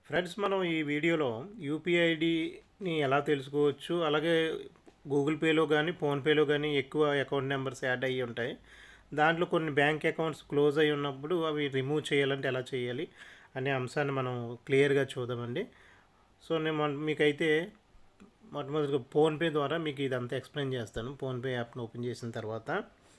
Friends మనం ఈ వీడియోలో యూపీఐ ఐడిని ఎలా తెలుసుకోవచ్చు అలాగే గూగుల్ పేలో కానీ ఫోన్పేలో కానీ ఎక్కువ అకౌంట్ నెంబర్స్ యాడ్ అయ్యి ఉంటాయి దాంట్లో కొన్ని బ్యాంక్ అకౌంట్స్ క్లోజ్ అయి ఉన్నప్పుడు అవి రిమూవ్ చేయాలంటే ఎలా చేయాలి అనే అంశాన్ని మనం క్లియర్గా చూద్దామండి సో నేను మన- మీకైతే మొట్టమొదటిగా ఫోన్పే ద్వారా మీకు ఇదంతా ఎక్స్ప్లెయిన్ చేస్తాను ఫోన్పే యాప్ను ఓపెన్ చేసిన తర్వాత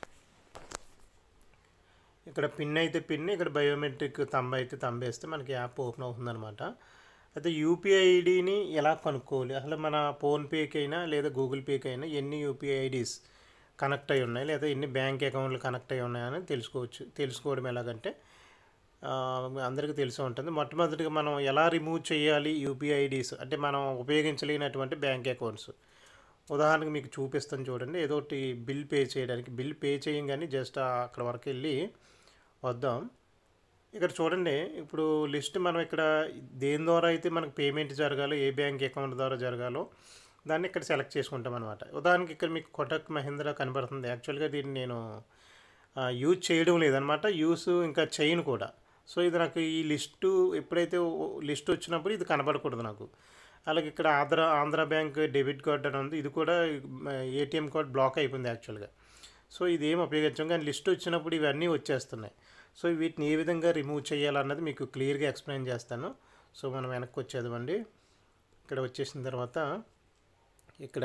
ఇక్కడ పిన్ అయితే పిన్ ఇక్కడ బయోమెట్రిక్ తంబ అయితే తంబేస్తే మనకి యాప్ ఓపెన్ అవుతుందన్నమాట అయితే యూపీఐ ఐడిని ఎలా కనుక్కోవాలి అసలు మన ఫోన్పేకి అయినా లేదా గూగుల్ పేకి అయినా ఎన్ని యూపీఐ ఐడీస్ కనెక్ట్ అయి ఉన్నాయి లేదా ఎన్ని బ్యాంక్ అకౌంట్లు కనెక్ట్ అయి ఉన్నాయని తెలుసుకోవచ్చు తెలుసుకోవడం ఎలాగంటే ఆ, అందరికీ తెలిసే ఉంటుంది మొట్టమొదటిగా మనం ఎలా రిమూవ్ చేయాలి యూపీఐ ఐడీస్ అంటే మనం ఉపయోగించలేనటువంటి బ్యాంక్ అకౌంట్స్ ఉదాహరణకు మీకు చూపిస్తాను చూడండి ఏదో ఒకటి బిల్ పే చేయడానికి బిల్ పే చేయంగానే జస్ట్ అక్కడ వరకు వెళ్ళి వద్దాం ఇక్కడ చూడండి ఇప్పుడు లిస్ట్ మనం ఇక్కడ దేని ద్వారా అయితే మనకు పేమెంట్ జరగాలో ఏ బ్యాంక్ అకౌంట్ ద్వారా జరగాలో దాన్ని ఇక్కడ సెలెక్ట్ చేసుకుంటాం అనమాట ఉదాహరణకి ఇక్కడ మీకు కొటక్ మహీంద్రా కనబడుతుంది యాక్చువల్గా దీన్ని నేను ఆ, యూజ్ చేయడం లేదనమాట యూస్ ఇంకా చేయను కూడా సో ఇది నాకు ఈ లిస్టు ఎప్పుడైతే ఓ- లిస్ట్ వచ్చినప్పుడు ఇది కనబడకూడదు నాకు అలాగే ఇక్కడ Andhra Andhra bank debit card అని ఉంది ఇది కూడా ఏటీఎం కార్డ్ బ్లాక్ అయిపోయింది యాక్చువల్గా సో ఇది ఏం ఉపయోగించాం కానీ లిస్ట్ వచ్చినప్పుడు ఇవన్నీ వచ్చేస్తున్నాయి సో వీటిని ఏ విధంగా రిమూవ్ చేయాలన్నది మీకు క్లియర్గా ఎక్స్ప్లెయిన్ చేస్తాను సో మనం వెనక్కి వచ్చేదామండి ఇక్కడ వచ్చేసిన తర్వాత ఇక్కడ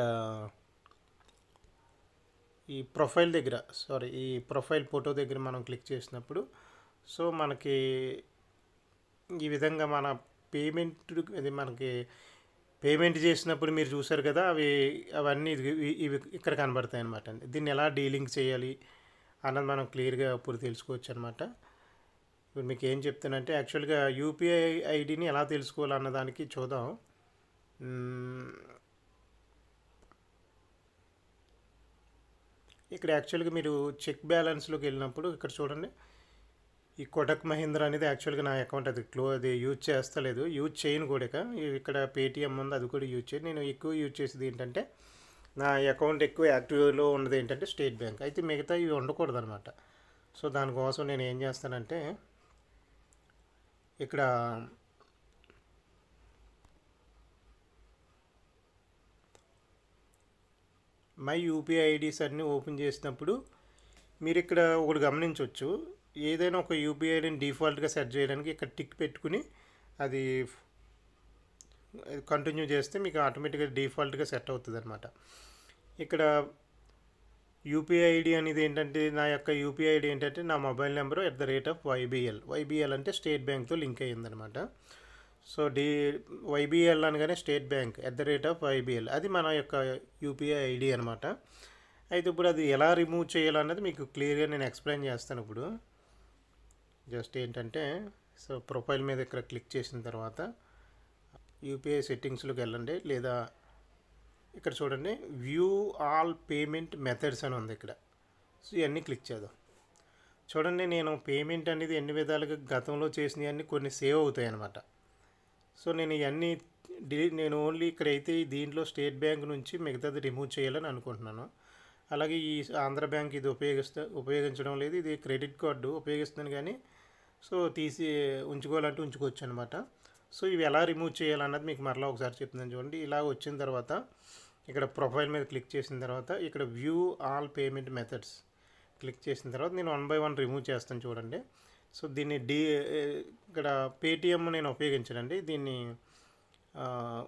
ఈ ప్రొఫైల్ దగ్గర సారీ ఈ ప్రొఫైల్ ఫోటో దగ్గర మనం క్లిక్ చేసినప్పుడు సో మనకి ఈ విధంగా మన పేమెంట్ అది మనకి పేమెంట్ చేసినప్పుడు మీరు చూసారు కదా అవి అవన్నీ ఇది- ఇవి ఇక్కడ కనబడతాయి అనమాట దీన్ని ఎలా డీలింగ్ చేయాలి అన్నది మనం క్లియర్గా ఇప్పుడు తెలుసుకోవచ్చు అనమాట ఇప్పుడు మీకు ఏం చెప్తానంటే యాక్చువల్గా యూపీఐ ఐడిని ఎలా తెలుసుకోవాలి అన్నదానికి చూద్దాం మ్మ్. ఇక్కడ యాక్చువల్గా మీరు చెక్ బ్యాలెన్స్లోకి వెళ్ళినప్పుడు ఇక్కడ చూడండి ఈ కోటక్ మహీంద్రా అనేది యాక్చువల్గా నా అకౌంట్ అది క్లో అది యూజ్ చేస్తలేదు యూజ్ చేయను కూడా ఇక. ఇక్కడ పేటిఎం ఉంది అది కూడా యూజ్ చేయను నేను ఎక్కువ యూజ్ చేసేది ఏంటంటే నా అకౌంట్ ఎక్కువ యాక్టివ్లో ఉన్నది ఏంటంటే స్టేట్ బ్యాంక్ అయితే మిగతా ఇవి ఉండకూడదు అనమాట సో దానికోసం నేను ఏం చేస్తానంటే ఇక్కడ మై యూపీఐ ఐడీస్ అన్నీ ఓపెన్ చేసినప్పుడు మీరు ఇక్కడ ఒకటి గమనించవచ్చు ఏదైనా ఒక యూపీఐ ఐడిని డిఫాల్ట్గా సెట్ చేయడానికి ఇక్కడ టిక్ పెట్టుకుని అది కంటిన్యూ చేస్తే మీకు ఆటోమేటిక్గా డిఫాల్ట్గా సెట్ అవుతుంది అనమాట ఇక్కడ యూపీఐ ఐడి అనేది ఏంటంటే నా యొక్క యూపీఐ ఐడి ఏంటంటే నా mobile number at the rate of YBL YBL అంటే స్టేట్ బ్యాంక్తో లింక్ అయ్యిందనమాట సో డి వైబీఎల్ అనగానే state bank at the rate of YBL అది మన యొక్క యూపీఐ ఐడి అనమాట అయితే ఇప్పుడు అది ఎలా రిమూవ్ చేయాలన్నది మీకు క్లియర్గా నేను ఎక్స్ప్లెయిన్ చేస్తాను ఇప్పుడు జస్ట్ ఏంటంటే సో ప్రొఫైల్ మీద ఇక్కడ క్లిక్ చేసిన తర్వాత యూపీఐ సెట్టింగ్స్లోకి వెళ్ళండి లేదా ఇక్కడ చూడండి వ్యూ ఆల్ పేమెంట్ మెథడ్స్ అని ఉంది ఇక్కడ సో ఇవన్నీ క్లిక్ చేద్దాం చూడండి నేను పేమెంట్ అనేది ఎన్ని విధాలుగా గతంలో చేసినవన్నీ కొన్ని సేవ్ అవుతాయి అన్నమాట సో నేను ఇవన్నీ డిలీట్ నేను ఓన్లీ ఇక్కడైతే దీంట్లో స్టేట్ బ్యాంక్ నుంచి మిగతాది రిమూవ్ చేయాలని అనుకుంటున్నాను అలాగే ఈ ఆంధ్ర బ్యాంక్ ఇది ఉపయోగిస్తా ఉపయోగించడం లేదు ఇది క్రెడిట్ కార్డు ఉపయోగిస్తున్నాను కానీ సో తీసి ఉంచుకోవాలంటే ఉంచుకోవచ్చు అనమాట సో ఇవి ఎలా రిమూవ్ చేయాలన్నది మీకు మరలా ఒకసారి చెప్తున్నాను చూడండి ఇలా వచ్చిన తర్వాత ఇక్కడ ప్రొఫైల్ మీద క్లిక్ చేసిన తర్వాత ఇక్కడ view all payment methods click చేసిన తర్వాత నేను వన్ బై వన్ రిమూవ్ చేస్తాను చూడండి సో దీన్ని డీ ఇక్కడ పేటిఎం నేను ఉపయోగించనండి దీన్ని ఆ,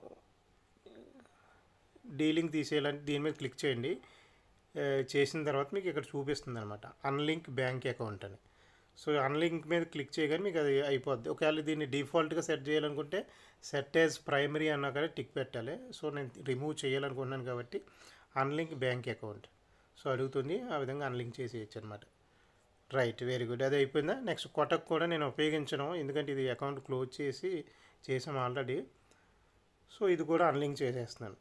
డీలింగ్ తీసేయాలంటే దీని మీద క్లిక్ చేయండి ఆ, చేసిన తర్వాత మీకు ఇక్కడ చూపిస్తుంది అనమాట అన్లింక్ బ్యాంక్ అకౌంట్ అని సో అన్లింక్ మీద క్లిక్ చేయగానే మీకు అది అయిపోద్ది ఒకవేళ దీన్ని డిఫాల్ట్గా సెట్ చేయాలనుకుంటే సెట్ యాజ్ ప్రైమరీ అన్నా కానీ టిక్ పెట్టాలి సో నేను రిమూవ్ చేయాలనుకుంటున్నాను కాబట్టి అన్లింక్ బ్యాంక్ అకౌంట్ సో అడుగుతుంది ఆ విధంగా అన్లింక్ చేసేయచ్చు అనమాట రైట్ వెరీ గుడ్ అది అయిపోయిందా నెక్స్ట్ కొటక్ కూడా నేను ఉపయోగించను ఎందుకంటే ఇది అకౌంట్ క్లోజ్ చేసి చేసాం ఆల్రెడీ సో ఇది కూడా అన్లింక్ చేసేస్తున్నాను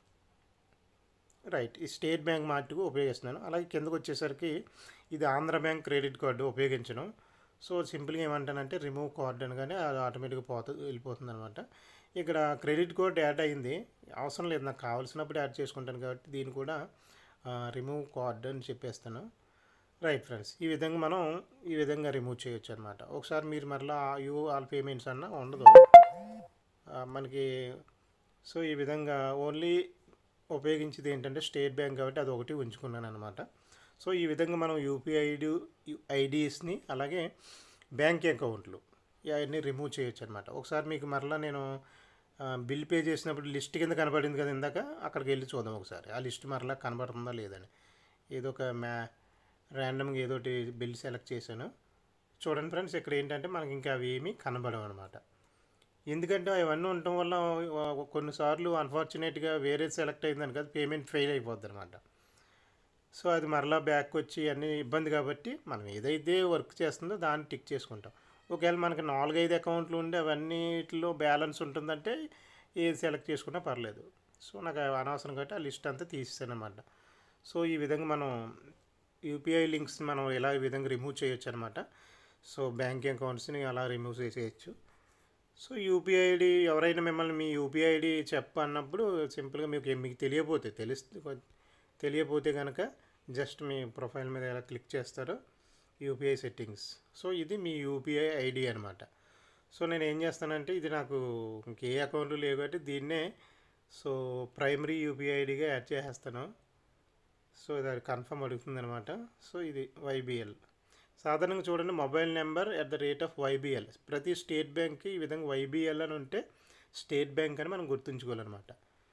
రైట్ ఈ స్టేట్ బ్యాంక్ మార్ట్కు ఉపయోగిస్తున్నాను అలాగే కిందకు వచ్చేసరికి ఇది ఆంధ్ర బ్యాంక్ క్రెడిట్ కార్డు ఉపయోగించను సో సింపుల్గా ఏమంటానంటే రిమూవ్ కార్డ్ అనగానే అది ఆటోమేటిక్గా పోతుంది వెళ్ళిపోతుంది అనమాట ఇక్కడ క్రెడిట్ కార్డ్ యాడ్ అయింది అవసరం లేదు నాకు కావాల్సినప్పుడు యాడ్ చేసుకుంటాను కాబట్టి దీన్ని కూడా రిమూవ్ కార్డ్ అని చెప్పేస్తాను రైట్ ఫ్రెండ్స్ ఈ విధంగా మనం ఈ విధంగా రిమూవ్ చేయొచ్చు అనమాట ఒకసారి మీరు మరలా యూ ఆల్ పేమెంట్స్ అన్న ఉండదు ఆ, మనకి సో ఈ విధంగా ఓన్లీ ఉపయోగించేది ఏంటంటే స్టేట్ బ్యాంక్ కాబట్టి అది ఒకటి ఉంచుకున్నాను అనమాట సో ఈ విధంగా మనం యూపీఐ ఐడి ఐడీస్ని అలాగే బ్యాంక్ అకౌంట్లు ఇవన్నీ రిమూవ్ చేయొచ్చు అనమాట ఒకసారి మీకు మరలా నేను ఆ, బిల్ పే చేసినప్పుడు లిస్ట్ కింద కనబడింది కదా ఇందాక అక్కడికి వెళ్ళి చూద్దాం ఒకసారి ఆ లిస్ట్ మరలా కనబడుతుందా లేదని ఏదో ఒక మ్యా ర్యాండమ్గా ఏదో ఒకటి బిల్ సెలెక్ట్ చేశాను చూడండి ఫ్రెండ్స్ ఇక్కడ ఏంటంటే మనకి ఇంకా అవి ఏమీ కనబడవు అనమాట ఎందుకంటే అవన్నీ ఉండటం వల్ల ఆ, కొన్నిసార్లు అన్ఫార్చునేట్గా వేరే సెలెక్ట్ అయిందని కదా పేమెంట్ ఫెయిల్ అయిపోద్ది అనమాట సో అది మరలా బ్యాక్ వచ్చి అన్నీ ఇబ్బంది కాబట్టి మనం ఏదైతే వర్క్ చేస్తుందో దాన్ని టిక్ చేసుకుంటాం ఒకవేళ మనకి నాలుగైదు అకౌంట్లు ఉండి అవన్నిటిలో బ్యాలెన్స్ ఉంటుందంటే ఏది సెలెక్ట్ చేసుకున్నా పర్లేదు సో నాకు అవి అనవసరం కాబట్టి ఆ లిస్ట్ అంతా తీసేసాను అనమాట సో ఈ విధంగా మనం యూపీఐ లింక్స్ మనం ఎలా ఈ విధంగా రిమూవ్ చేయొచ్చు అనమాట సో బ్యాంక్ అకౌంట్స్ని అలా రిమూవ్ చేసేయచ్చు సో యూపీఐ ఐడి ఎవరైనా మిమ్మల్ని మీ యూపీఐ ఐడి చెప్పన్నప్పుడు సింపుల్గా మీకు మీకు తెలియపోతే తెలిస్తే తెలియపోతే కనుక జస్ట్ మీ ప్రొఫైల్ మీద ఎలా క్లిక్ చేస్తారో యూపీఐ సెట్టింగ్స్ సో ఇది మీ యూపీఐ ఐడి అనమాట సో నేను ఏం చేస్తానంటే ఇది నాకు ఇంకే అకౌంట్లు లేవు కాబట్టి దీన్నే సో ప్రైమరీ యూపీఐ ఐడిగా యాడ్ చేసేస్తాను సో ఇది కన్ఫర్మ్ అడుగుతుంది అనమాట సో ఇది వైబిఎల్ సాధారణంగా చూడండి mobile number at the rate of YBL ప్రతి స్టేట్ బ్యాంక్కి ఈ విధంగా వైబిఎల్ అని ఉంటే స్టేట్ బ్యాంక్ అని మనం గుర్తుంచుకోవాలన్నమాట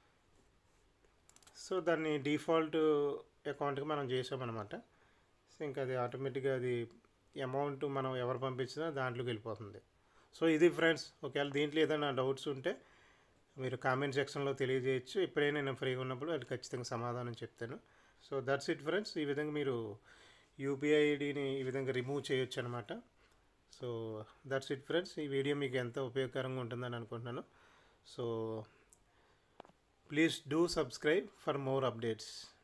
సో దాన్ని డిఫాల్ట్ అకౌంట్కి మనం చేసామన్నమాట సో ఇంకా అది ఆటోమేటిక్గా అది అమౌంట్ మనం ఎవరు పంపించినా దాంట్లోకి వెళ్ళిపోతుంది సో ఇది ఫ్రెండ్స్ ఒకవేళ దీంట్లో ఏదైనా డౌట్స్ ఉంటే మీరు కామెంట్ సెక్షన్లో తెలియజేయచ్చు ఎప్పుడైనా నేను ఫ్రీగా ఉన్నప్పుడు అది ఖచ్చితంగా సమాధానం చెప్తాను సో దట్స్ ఇట్ ఫ్రెండ్స్ ఈ విధంగా మీరు యూపీఐ ఐడిని ఈ విధంగా రిమూవ్ చేయొచ్చు అనమాట సో దట్స్ ఇట్ ఫ్రెండ్స్ ఈ వీడియో మీకు ఎంత ఉపయోగకరంగా ఉంటుందని అనుకుంటున్నాను so please do subscribe for more updates